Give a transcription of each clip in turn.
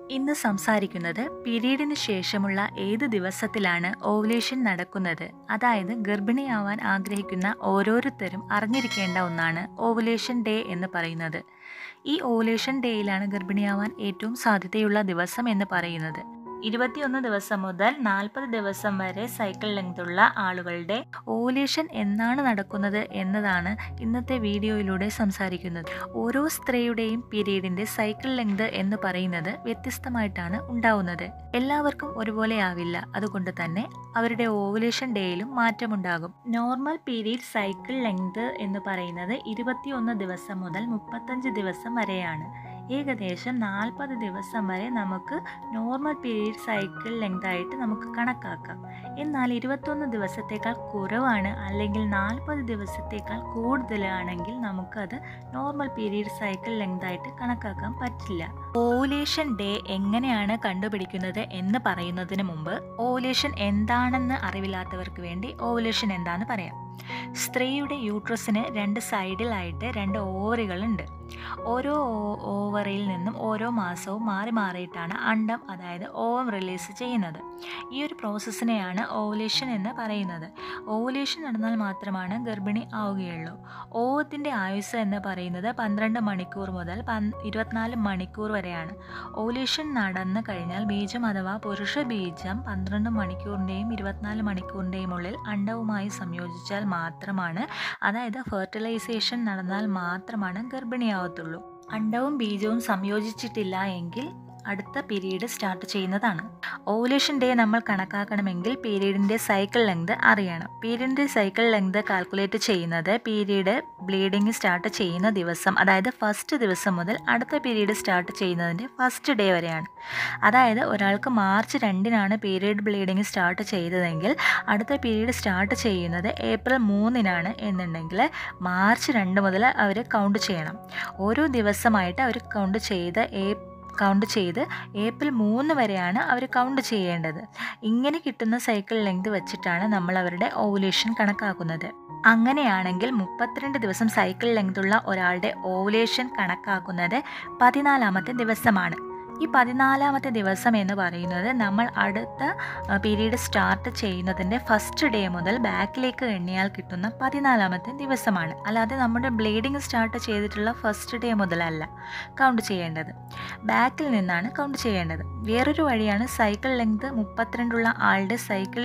ഇന്ന് സംസാരിക്കുന്നത് പീരീഡിന് ശേഷമുള്ള ഏത് ദിവസത്തിലാണ് ഓവുലേഷൻ നടക്കുന്നത് അതായത് ഗർഭിണിയാവാൻ ആഗ്രഹിക്കുന്ന ഓരോരുത്തരും അറിഞ്ഞിരിക്കേണ്ട ഒന്നാണ് ഓവുലേഷൻ ഡേ എന്ന് പറയുന്നത് ഈ ഓവുലേഷൻ ഡേയിലാണ് ഗർഭിണിയാവാൻ ഏറ്റവും സാധ്യതയുള്ള ദിവസം എന്ന് പറയുന്നത് ഇരുപത്തിയൊന്ന് ദിവസം മുതൽ നാൽപ്പത് ദിവസം വരെ സൈക്കിൾ ലെങ്തുള്ള ആളുകളുടെ ഓവുലേഷൻ എന്നാണ് നടക്കുന്നത് എന്നതാണ് ഇന്നത്തെ വീഡിയോയിലൂടെ സംസാരിക്കുന്നത് ഓരോ സ്ത്രീയുടെയും പീരീഡിന്റെ സൈക്കിൾ ലെങ്ത് എന്ന് പറയുന്നത് വ്യത്യസ്തമായിട്ടാണ് ഉണ്ടാവുന്നത് എല്ലാവർക്കും ഒരുപോലെ ആവില്ല അതുകൊണ്ട് തന്നെ അവരുടെ ഓവുലേഷൻ ഡേയിലും മാറ്റമുണ്ടാകും നോർമൽ പീരീഡ് സൈക്കിൾ ലെങ്ത് എന്ന് പറയുന്നത് ഇരുപത്തിയൊന്ന് ദിവസം മുതൽ മുപ്പത്തഞ്ച് ദിവസം വരെയാണ് ഏകദേശം നാൽപ്പത് ദിവസം വരെ നമുക്ക് നോർമൽ പീരീഡ് സൈക്കിൾ ലെങ്ത് ആയിട്ട് നമുക്ക് കണക്കാക്കാം എന്നാൽ ഇരുപത്തൊന്ന് ദിവസത്തേക്കാൾ കുറവാണ് അല്ലെങ്കിൽ നാൽപ്പത് ദിവസത്തേക്കാൾ കൂടുതലാണെങ്കിൽ നമുക്കത് നോർമൽ പീരീഡ് സൈക്കിൾ ലെങ്ത് ആയിട്ട് കണക്കാക്കാൻ പറ്റില്ല ഓവുലേഷൻ ഡേ എങ്ങനെയാണ് കണ്ടുപിടിക്കുന്നത് എന്ന് പറയുന്നതിന് മുമ്പ് ഓവുലേഷൻ എന്താണെന്ന് അറിവില്ലാത്തവർക്ക് വേണ്ടി ഓവുലേഷൻ എന്താണെന്ന് പറയാം സ്ത്രീയുടെ യൂട്രസിന് രണ്ട് സൈഡിലായിട്ട് രണ്ട് ഓവറികളുണ്ട് ഓരോ ഓവറിൽ നിന്നും ഓരോ മാസവും മാറി മാറിയിട്ടാണ് അണ്ടം അതായത് ഓവം റിലീസ് ചെയ്യുന്നത് ഈ ഒരു പ്രോസസ്സിനെയാണ് ഓവുലേഷൻ എന്ന് പറയുന്നത് ഓവുലേഷൻ നടന്നാൽ മാത്രമാണ് ഗർഭിണി ആവുകയുള്ളൂ ഓവത്തിൻ്റെ ആയുസ് എന്ന് പറയുന്നത് പന്ത്രണ്ട് മണിക്കൂർ മുതൽ പൻ ഇരുപത്തിനാല് മണിക്കൂർ വരെയാണ് ഓവുലേഷൻ നടന്നു കഴിഞ്ഞാൽ ബീജം അഥവാ പുരുഷ ബീജം പന്ത്രണ്ട് മണിക്കൂറിൻ്റെയും ഇരുപത്തിനാല് മണിക്കൂറിൻ്റെയും ഉള്ളിൽ അണ്ടവുമായി സംയോജിച്ചാൽ മാത്രമാണ് അതായത് ഫെർട്ടിലൈസേഷൻ നടന്നാൽ മാത്രമാണ് ഗർഭിണിയാവത്തുള്ളൂ അണ്ടവും ബീജവും സംയോജിച്ചിട്ടില്ല എങ്കിൽ അടുത്ത പീരീഡ് സ്റ്റാർട്ട് ചെയ്യുന്നതാണ് ഓവുലേഷൻ ഡേ നമ്മൾ കണക്കാക്കണമെങ്കിൽ പീരീഡിൻ്റെ സൈക്കിൾ ലെങ്ത് അറിയണം പീരീഡിൻ്റെ സൈക്കിൾ ലെങ്ത് കാൽക്കുലേറ്റ് ചെയ്യുന്നത് പീരീഡ് ബ്ലീഡിങ് സ്റ്റാർട്ട് ചെയ്യുന്ന ദിവസം അതായത് ഫസ്റ്റ് ദിവസം മുതൽ അടുത്ത പീരീഡ് സ്റ്റാർട്ട് ചെയ്യുന്നതിൻ്റെ ഫസ്റ്റ് ഡേ വരെയാണ് അതായത് ഒരാൾക്ക് മാർച്ച് രണ്ടിനാണ് പീരീഡ് ബ്ലീഡിങ് സ്റ്റാർട്ട് ചെയ്തതെങ്കിൽ അടുത്ത പീരീഡ് സ്റ്റാർട്ട് ചെയ്യുന്നത് ഏപ്രിൽ മൂന്നിനാണ് എന്നുണ്ടെങ്കിൽ മാർച്ച് രണ്ട് മുതൽ അവർ കൗണ്ട് ചെയ്യണം ഓരോ ദിവസമായിട്ട് അവർ കൗണ്ട് ചെയ്ത് ഏപ്രിൽ കൗണ്ട് ചെയ്ത് ഏപ്രിൽ മൂന്ന് വരെയാണ് അവർ കൗണ്ട് ചെയ്യേണ്ടത് ഇങ്ങനെ കിട്ടുന്ന സൈക്കിൾ ലെങ്ത് വെച്ചിട്ടാണ് നമ്മൾ അവരുടെ ഓവുലേഷൻ കണക്കാക്കുന്നത് അങ്ങനെയാണെങ്കിൽ മുപ്പത്തിരണ്ട് ദിവസം സൈക്കിൾ ലെങ്തുള്ള ഒരാളുടെ ഓവുലേഷൻ കണക്കാക്കുന്നത് പതിനാലാമത്തെ ദിവസമാണ് ഈ പതിനാലാമത്തെ ദിവസം എന്ന് പറയുന്നത് നമ്മൾ അടുത്ത പീരീഡ് സ്റ്റാർട്ട് ചെയ്യുന്നതിൻ്റെ ഫസ്റ്റ് ഡേ മുതൽ ബാക്കിലേക്ക് എണ്ണിയാൽ കിട്ടുന്ന പതിനാലാമത്തെ ദിവസമാണ് അല്ലാതെ നമ്മുടെ ബ്ലീഡിങ് സ്റ്റാർട്ട് ചെയ്തിട്ടുള്ള ഫസ്റ്റ് ഡേ മുതലല്ല കൗണ്ട് ചെയ്യേണ്ടത് ബാക്കിൽ നിന്നാണ് കൗണ്ട് ചെയ്യേണ്ടത് വേറൊരു വഴിയാണ് സൈക്കിൾ ലെങ്ത് മുപ്പത്തിരണ്ടുള്ള ആളുടെ സൈക്കിൾ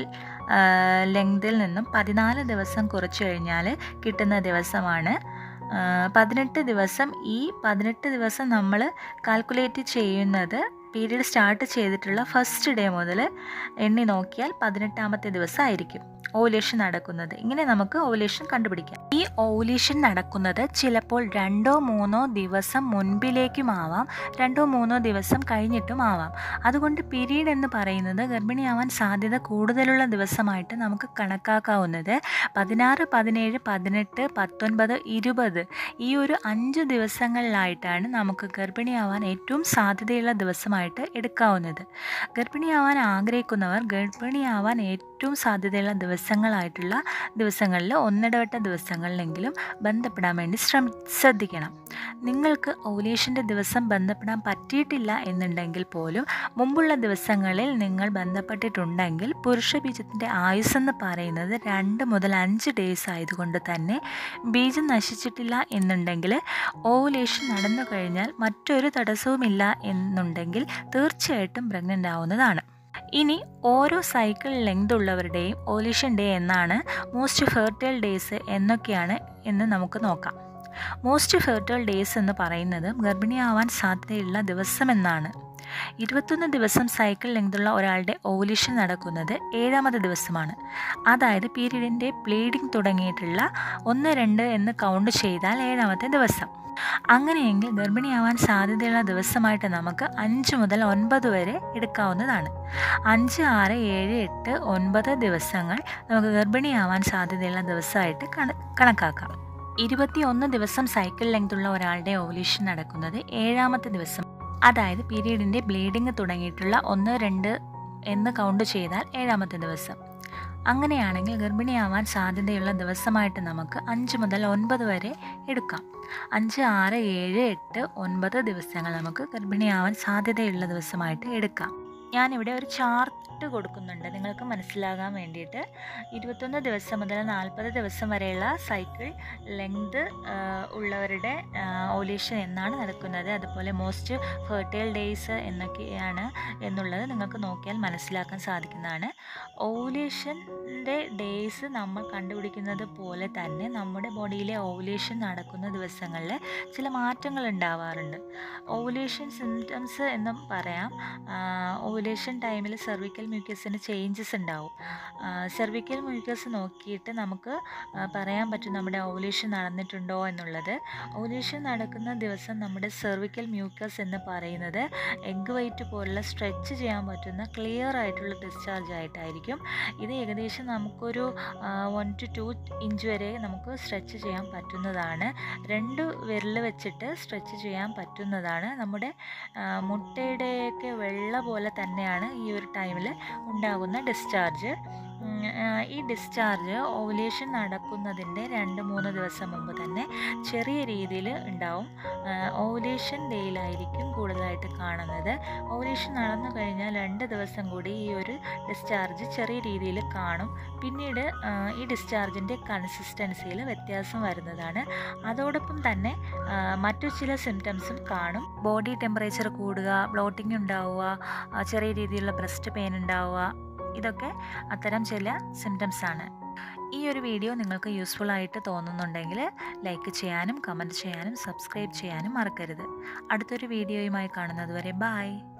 ലെങ്തിൽ നിന്നും പതിനാല് ദിവസം കുറച്ച് കഴിഞ്ഞാൽ കിട്ടുന്ന ദിവസമാണ് പതിനെട്ട് ദിവസം ഈ പതിനെട്ട് ദിവസം നമ്മൾ കാൽക്കുലേറ്റ് ചെയ്യുന്നത് പീരീഡ് സ്റ്റാർട്ട് ചെയ്തിട്ടുള്ള ഫസ്റ്റ് ഡേ മുതൽ എണ്ണി നോക്കിയാൽ പതിനെട്ടാമത്തെ ദിവസം ആയിരിക്കും ഓവുലേഷൻ നടക്കുന്നത് ഇങ്ങനെ നമുക്ക് ഓവുലേഷൻ കണ്ടുപിടിക്കാം ഈ ഓവുലേഷൻ നടക്കുന്നത് ചിലപ്പോൾ രണ്ടോ മൂന്നോ ദിവസം മുൻപിലേക്കും ആവാം രണ്ടോ മൂന്നോ ദിവസം കഴിഞ്ഞിട്ടും ആവാം അതുകൊണ്ട് പീരീഡ് എന്ന് പറയുന്നത് ഗർഭിണിയാവാൻ സാധ്യത കൂടുതലുള്ള ദിവസമായിട്ട് നമുക്ക് കണക്കാക്കാവുന്നത് പതിനാറ് പതിനേഴ് പതിനെട്ട് പത്തൊൻപത് ഇരുപത് ഈ ഒരു അഞ്ച് ദിവസങ്ങളിലായിട്ടാണ് നമുക്ക് ഗർഭിണിയാവാൻ ഏറ്റവും സാധ്യതയുള്ള ദിവസമായിട്ട് എടുക്കാവുന്നത് ഗർഭിണിയാവാൻ ആഗ്രഹിക്കുന്നവർ ഗർഭിണിയാവാൻ ഏറ്റവും സാധ്യതയുള്ള ദിവസങ്ങളായിട്ടുള്ള ദിവസങ്ങളിൽ ഒന്നിടവട്ട ദിവസങ്ങളിലെങ്കിലും ബന്ധപ്പെടാൻ വേണ്ടി ശ്രമി ശ്രദ്ധിക്കണം നിങ്ങൾക്ക് ഓവുലേഷൻ്റെ ദിവസം ബന്ധപ്പെടാൻ പറ്റിയിട്ടില്ല എന്നുണ്ടെങ്കിൽ പോലും മുമ്പുള്ള ദിവസങ്ങളിൽ നിങ്ങൾ ബന്ധപ്പെട്ടിട്ടുണ്ടെങ്കിൽ പുരുഷ ബീജത്തിൻ്റെ ആയുസ് എന്ന് പറയുന്നത് രണ്ട് മുതൽ അഞ്ച് ഡേയ്സ് ആയതുകൊണ്ട് തന്നെ ബീജം നശിച്ചിട്ടില്ല എന്നുണ്ടെങ്കിൽ ഓവുലേഷൻ നടന്നു കഴിഞ്ഞാൽ മറ്റൊരു തടസ്സവുമില്ല എന്നുണ്ടെങ്കിൽ തീർച്ചയായിട്ടും പ്രഗ്നൻ്റ് ആവുന്നതാണ് ഇനി ഓരോ സൈക്കിൾ ലെങ്ത് ഉള്ളവരുടെയും ഓലിഷൻ ഡേ എന്നാണ് മോസ്റ്റ് ഫെർട്ടൈൽ ഡേയ്സ് എന്നൊക്കെയാണ് എന്ന് നമുക്ക് നോക്കാം മോസ്റ്റ് ഫെർട്ടൈൽ ഡേയ്സ് എന്ന് പറയുന്നത് ഗർഭിണിയാവാൻ സാധ്യതയുള്ള ദിവസമെന്നാണ് ഇരുപത്തൊന്ന് ദിവസം സൈക്കിൾ ലെങ്തുള്ള ഒരാളുടെ ഓവുലേഷൻ നടക്കുന്നത് ഏഴാമത്തെ ദിവസമാണ് അതായത് പീരീഡിൻ്റെ ബ്ലീഡിംഗ് തുടങ്ങിയിട്ടുള്ള ഒന്ന് രണ്ട് എന്ന് കൗണ്ട് ചെയ്താൽ ഏഴാമത്തെ ദിവസം അങ്ങനെയെങ്കിൽ ഗർഭിണിയാവാൻ സാധ്യതയുള്ള ദിവസമായിട്ട് നമുക്ക് അഞ്ച് മുതൽ ഒൻപത് വരെ എടുക്കാവുന്നതാണ് അഞ്ച് ആറ് ഏഴ് എട്ട് ഒൻപത് ദിവസങ്ങൾ നമുക്ക് ഗർഭിണിയാവാൻ സാധ്യതയുള്ള ദിവസമായിട്ട് കണക്കാക്കാം ഇരുപത്തിയൊന്ന് ദിവസം സൈക്കിൾ ലെങ്തുള്ള ഒരാളുടെ ഓവുലേഷൻ നടക്കുന്നത് ഏഴാമത്തെ ദിവസം അതായത് പീരീഡിൻ്റെ ബ്ലീഡിങ് തുടങ്ങിയിട്ടുള്ള ഒന്ന് രണ്ട് എന്ന് കൗണ്ട് ചെയ്താൽ ഏഴാമത്തെ ദിവസം അങ്ങനെയാണെങ്കിൽ ഗർഭിണിയാവാൻ സാധ്യതയുള്ള ദിവസമായിട്ട് നമുക്ക് അഞ്ച് മുതൽ ഒൻപത് വരെ എടുക്കാം അഞ്ച് ആറ് ഏഴ് എട്ട് ഒൻപത് ദിവസങ്ങൾ നമുക്ക് ഗർഭിണിയാവാൻ സാധ്യതയുള്ള ദിവസമായിട്ട് എടുക്കാം ഞാനിവിടെ ഒരു ചാർട്ട് കൊടുക്കുന്നുണ്ട് നിങ്ങൾക്ക് മനസ്സിലാകാൻ വേണ്ടിയിട്ട് ഇരുപത്തൊന്ന് ദിവസം മുതൽ നാൽപ്പത് ദിവസം വരെയുള്ള സൈക്കിൾ ലെങ്ത് ഉള്ളവരുടെ ഓലേഷൻ എന്നാണ് നടക്കുന്നത് അതുപോലെ മോസ്റ്റ് ഫെർട്ടൈൽ ഡേയ്സ് എന്നൊക്കെയാണ് എന്നുള്ളത് നിങ്ങൾക്ക് നോക്കിയാൽ മനസ്സിലാക്കാൻ സാധിക്കുന്നതാണ് ഓവുലേഷൻ്റെ ഡേയ്സ് നമ്മൾ കണ്ടുപിടിക്കുന്നത് പോലെ തന്നെ നമ്മുടെ ബോഡിയിലെ ഓവുലേഷൻ നടക്കുന്ന ദിവസങ്ങളിൽ ചില മാറ്റങ്ങൾ ഉണ്ടാവാറുണ്ട് ഓവുലേഷൻ സിംറ്റംസ് എന്നും പറയാം ഓവുലേഷൻ ടൈമിൽ സെർവിക്കൽ മ്യൂക്കസിന് ചേഞ്ചസ് ഉണ്ടാവും സെർവിക്കൽ മ്യൂക്കസ് നോക്കിയിട്ട് നമുക്ക് ആ, പറയാൻ പറ്റും നമ്മുടെ ഓവുലേഷൻ നടന്നിട്ടുണ്ടോ എന്നുള്ളത് ഓവുലേഷൻ നടക്കുന്ന ദിവസം നമ്മുടെ സെർവിക്കൽ മ്യൂക്കസ് എന്ന് പറയുന്നത് എഗ് വൈറ്റ് പോലുള്ള സ്ട്രെച്ച് ചെയ്യാൻ പറ്റുന്ന ക്ലിയർ ആയിട്ടുള്ള ഡിസ്ചാർജ് ആയിട്ടായിരിക്കും ഇത് ഏകദേശം നമുക്കൊരു വൺ ടു ടു ഇഞ്ച് വരെ നമുക്ക് സ്ട്രെച്ച് ചെയ്യാൻ പറ്റുന്നതാണ് രണ്ട് വിരൽ വെച്ചിട്ട് സ്ട്രെച്ച് ചെയ്യാൻ പറ്റുന്നതാണ് നമ്മുടെ ആ, മുട്ടയുടെയൊക്കെ വെള്ള പോലെ തന്നെയാണ് ഈ ഒരു ടൈമിൽ ഉണ്ടാകുന്ന ഡിസ്ചാർജ് ഉം, ആ, ഈ ഡിസ്ചാർജ് ഓവുലേഷൻ നടക്കുന്നതിൻ്റെ രണ്ട് മൂന്ന് ദിവസം മുമ്പ് തന്നെ ചെറിയ രീതിയിൽ ഉണ്ടാവും ഓവുലേഷൻ ഡേയിലായിരിക്കും കൂടുതലായിട്ട് കാണുന്നത് ഓവുലേഷൻ നടന്നു കഴിഞ്ഞാൽ രണ്ട് ദിവസം കൂടി ഈ ഒരു ഡിസ്ചാർജ് ചെറിയ രീതിയിൽ കാണും പിന്നീട് ആ, ഈ ഡിസ്ചാർജിൻ്റെ കൺസിസ്റ്റൻസിയിൽ വ്യത്യാസം വരുന്നതാണ് അതോടൊപ്പം തന്നെ ആ, മറ്റു ചില സിംറ്റംസും കാണും ബോഡി ടെമ്പറേച്ചർ കൂടുക ബ്ലോട്ടിംഗ് ഉണ്ടാവുക ആ, ചെറിയ രീതിയിലുള്ള ബ്രസ്റ്റ് പെയിൻ ഉണ്ടാവുക ഇതൊക്കെ അത്തരം ചില സിംറ്റംസ് ആണ് ഈ ഒരു വീഡിയോ നിങ്ങൾക്ക് യൂസ്ഫുൾ ആയിട്ട് തോന്നുന്നുണ്ടെങ്കിൽ ലൈക്ക് ചെയ്യാനും കമൻറ്റ് ചെയ്യാനും സബ്സ്ക്രൈബ് ചെയ്യാനും മറക്കരുത് അടുത്തൊരു വീഡിയോയുമായി കാണുന്നത് വരെ ബായ്